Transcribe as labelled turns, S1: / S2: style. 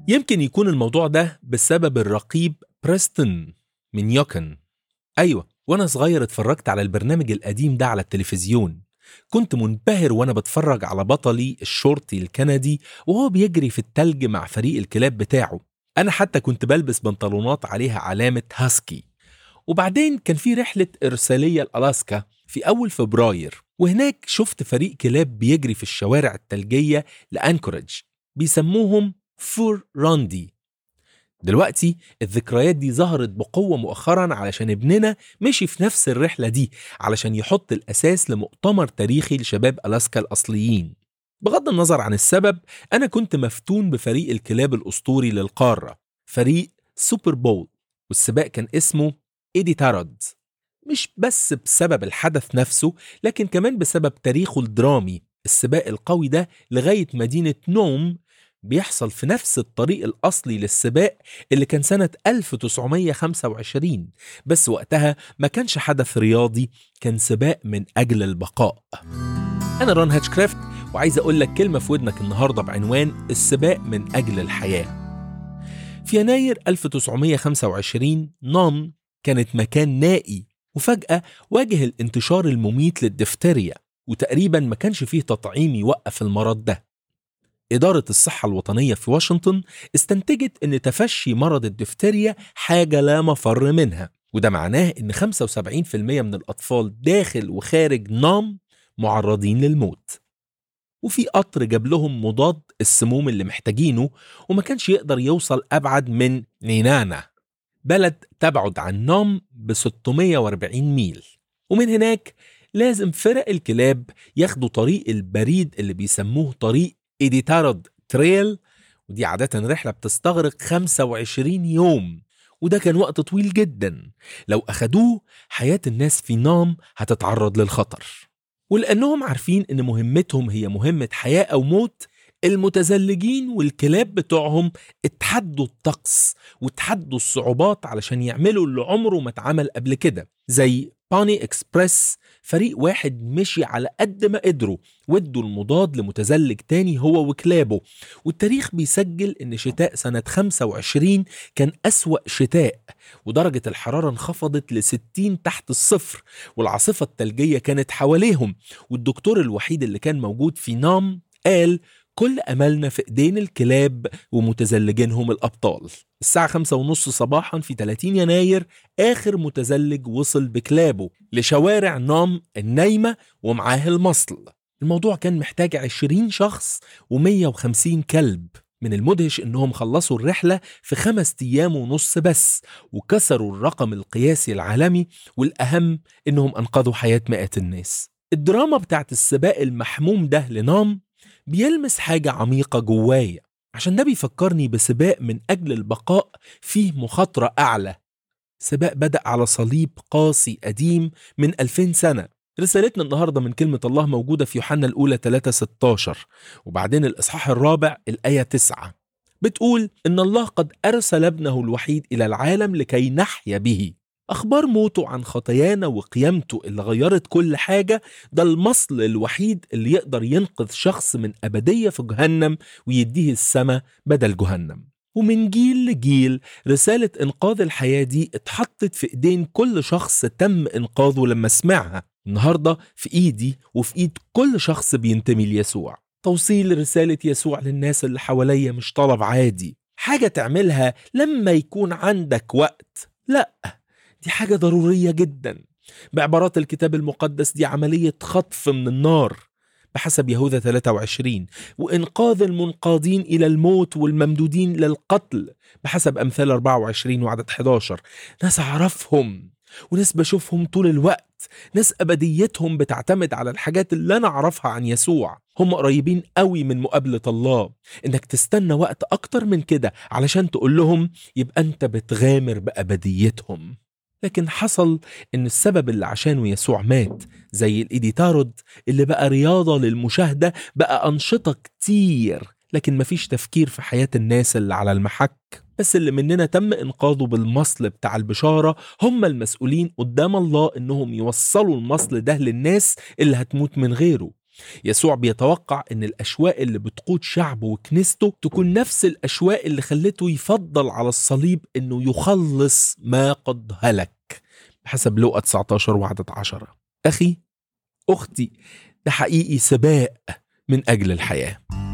S1: يمكن يكون الموضوع ده بسبب الرقيب بريستون من يوكن أيوة وأنا صغير اتفرجت على البرنامج القديم ده على التلفزيون كنت منبهر وأنا بتفرج على بطلي الشرطي الكندي وهو بيجري في التلج مع فريق الكلاب بتاعه أنا حتى كنت بلبس بنطلونات عليها علامة هاسكي وبعدين كان في رحلة إرسالية لألاسكا في أول فبراير وهناك شفت فريق كلاب بيجري في الشوارع التلجية لأنكوريدج بيسموهم فور راندي دلوقتي الذكريات دي ظهرت بقوة مؤخرا علشان ابننا مشي في نفس الرحلة دي علشان يحط الأساس لمؤتمر تاريخي لشباب ألاسكا الأصليين بغض النظر عن السبب أنا كنت مفتون بفريق الكلاب الأسطوري للقارة فريق سوبر بول والسباق كان اسمه إيدي تارود مش بس بسبب الحدث نفسه لكن كمان بسبب تاريخه الدرامي السباق القوي ده لغاية مدينة نوم بيحصل في نفس الطريق الأصلي للسباق اللي كان سنة 1925 بس وقتها ما كانش حدث رياضي كان سباق من أجل البقاء أنا ران هاتشكرافت وعايز أقول لك كلمة في ودنك النهاردة بعنوان السباق من أجل الحياة في يناير 1925 نام كانت مكان نائي وفجأة واجه الانتشار المميت للدفتريا وتقريبا ما كانش فيه تطعيم يوقف المرض ده إدارة الصحة الوطنية في واشنطن استنتجت أن تفشي مرض الدفتريا حاجة لا مفر منها وده معناه أن 75% من الأطفال داخل وخارج نام معرضين للموت وفي قطر جاب لهم مضاد السموم اللي محتاجينه وما كانش يقدر يوصل أبعد من نينانا بلد تبعد عن نام ب 640 ميل ومن هناك لازم فرق الكلاب ياخدوا طريق البريد اللي بيسموه طريق إيديتارود تريل ودي عادة رحلة بتستغرق 25 يوم وده كان وقت طويل جدا لو أخدوه حياة الناس في نام هتتعرض للخطر ولأنهم عارفين إن مهمتهم هي مهمة حياة أو موت المتزلجين والكلاب بتوعهم اتحدوا الطقس وتحدوا الصعوبات علشان يعملوا اللي عمره ما اتعمل قبل كده زي باني اكسبريس فريق واحد مشي على قد ما قدروا وادوا المضاد لمتزلج تاني هو وكلابه والتاريخ بيسجل ان شتاء سنة 25 كان أسوأ شتاء ودرجة الحرارة انخفضت ل 60 تحت الصفر والعاصفة التلجية كانت حواليهم والدكتور الوحيد اللي كان موجود في نام قال كل أملنا في إيدين الكلاب ومتزلجينهم الأبطال الساعة خمسة ونص صباحا في 30 يناير آخر متزلج وصل بكلابه لشوارع نام النايمة ومعاه المصل الموضوع كان محتاج 20 شخص و150 كلب من المدهش انهم خلصوا الرحلة في خمس ايام ونص بس وكسروا الرقم القياسي العالمي والاهم انهم انقذوا حياة مئات الناس الدراما بتاعت السباق المحموم ده لنام بيلمس حاجة عميقة جوايا عشان ده بيفكرني بسباق من أجل البقاء فيه مخاطرة أعلى سباق بدأ على صليب قاسي قديم من 2000 سنة رسالتنا النهاردة من كلمة الله موجودة في يوحنا الأولى 3 16 وبعدين الإصحاح الرابع الآية 9 بتقول إن الله قد أرسل ابنه الوحيد إلى العالم لكي نحيا به أخبار موته عن خطايانا وقيامته اللي غيرت كل حاجة ده المصل الوحيد اللي يقدر ينقذ شخص من أبدية في جهنم ويديه السماء بدل جهنم ومن جيل لجيل رسالة إنقاذ الحياة دي اتحطت في إيدين كل شخص تم إنقاذه لما سمعها النهاردة في إيدي وفي إيد كل شخص بينتمي ليسوع توصيل رسالة يسوع للناس اللي حواليا مش طلب عادي حاجة تعملها لما يكون عندك وقت لأ دي حاجة ضرورية جدا بعبارات الكتاب المقدس دي عملية خطف من النار بحسب يهوذا 23 وإنقاذ المنقادين إلى الموت والممدودين للقتل بحسب أمثال 24 وعدد 11 ناس أعرفهم وناس بشوفهم طول الوقت ناس أبديتهم بتعتمد على الحاجات اللي أنا أعرفها عن يسوع هم قريبين قوي من مقابلة الله إنك تستنى وقت أكتر من كده علشان تقول لهم يبقى أنت بتغامر بأبديتهم لكن حصل ان السبب اللي عشانه يسوع مات زي الايديتارود اللي بقى رياضه للمشاهده بقى انشطه كتير لكن مفيش تفكير في حياه الناس اللي على المحك بس اللي مننا تم انقاذه بالمصل بتاع البشاره هم المسؤولين قدام الله انهم يوصلوا المصل ده للناس اللي هتموت من غيره يسوع بيتوقع ان الاشواق اللي بتقود شعبه وكنيسته تكون نفس الاشواق اللي خلته يفضل على الصليب انه يخلص ما قد هلك بحسب لوقا 19 وعدد 10 اخي اختي ده حقيقي سباق من اجل الحياه